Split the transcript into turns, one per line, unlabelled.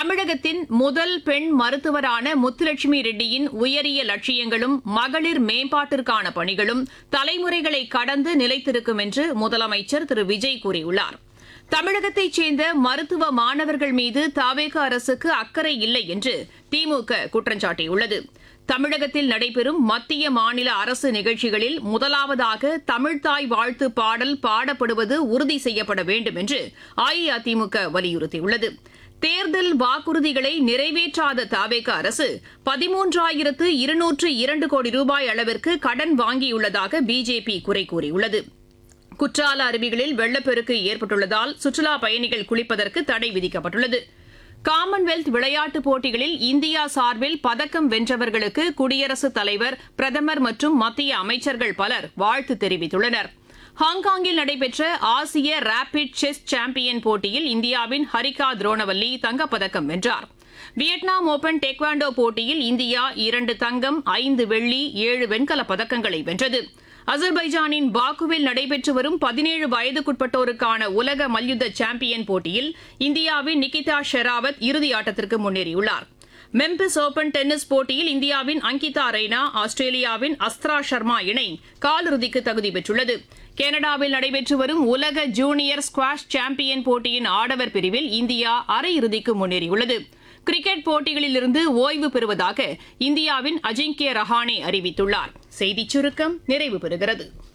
தமிழகத்தின் முதல் பெண் மருத்துவரான முத்துலட்சுமி ரெட்டியின் உயரிய லட்சியங்களும் மகளிர் மேம்பாட்டிற்கான பணிகளும் தலைமுறைகளை கடந்து நிலைத்திருக்கும் என்று முதலமைச்சர் திரு விஜய் கூறியுள்ளார் தமிழகத்தைச் சேர்ந்த மருத்துவ மாணவர்கள் மீது தாவேக அரசுக்கு அக்கறை இல்லை என்று திமுக குற்றம் சாட்டியுள்ளது தமிழகத்தில் நடைபெறும் மத்திய மாநில அரசு நிகழ்ச்சிகளில் முதலாவதாக தமிழ்தாய் வாழ்த்து பாடல் பாடப்படுவது உறுதி செய்யப்பட வேண்டும் என்று அஇஅதிமுக வலியுறுத்தியுள்ளது தேர்தல் வாக்குறுதிகளை நிறைவேற்றாத தாவேக அரசு பதிமூன்றாயிரத்து இருநூற்று இரண்டு கோடி ரூபாய் அளவிற்கு கடன் வாங்கியுள்ளதாக பிஜேபி குறை கூறியுள்ளது குற்றால அருவிகளில் வெள்ளப்பெருக்கு ஏற்பட்டுள்ளதால் சுற்றுலா பயணிகள் குளிப்பதற்கு தடை விதிக்கப்பட்டுள்ளது காமன்வெல்த் விளையாட்டுப் போட்டிகளில் இந்தியா சார்பில் பதக்கம் வென்றவர்களுக்கு குடியரசுத் தலைவர் பிரதமர் மற்றும் மத்திய அமைச்சர்கள் பலர் வாழ்த்து தெரிவித்துள்ளனர் ஹாங்காங்கில் நடைபெற்ற ஆசிய ரேபிட் செஸ் சாம்பியன் போட்டியில் இந்தியாவின் ஹரிகா துரோணவல்லி தங்கப்பதக்கம் வென்றார் வியட்நாம் ஓபன் டெக்வாண்டோ போட்டியில் இந்தியா இரண்டு தங்கம் ஐந்து வெள்ளி ஏழு வெண்கலப் பதக்கங்களை வென்றது அசர்பைஜானின் பாக்குவில் நடைபெற்று வரும் பதினேழு வயதுக்குட்பட்டோருக்கான உலக மல்யுத்த சாம்பியன் போட்டியில் இந்தியாவின் நிகிதா ஷெராவத் இறுதி ஆட்டத்திற்கு முன்னேறியுள்ளார் மெம்பிஸ் ஓபன் டென்னிஸ் போட்டியில் இந்தியாவின் அங்கிதா ரெய்னா ஆஸ்திரேலியாவின் அஸ்த்ரா சர்மா இணை காலிறுதிக்கு தகுதி பெற்றுள்ளது கனடாவில் நடைபெற்று வரும் உலக ஜூனியர் ஸ்குவாஷ் சாம்பியன் போட்டியின் ஆடவர் பிரிவில் இந்தியா அரையிறுதிக்கு முன்னேறியுள்ளது கிரிக்கெட் போட்டிகளிலிருந்து ஓய்வு பெறுவதாக இந்தியாவின் அஜிங்கிய ரஹானே அறிவித்துள்ளார் செய்திச் சுருக்கம் நிறைவு பெறுகிறது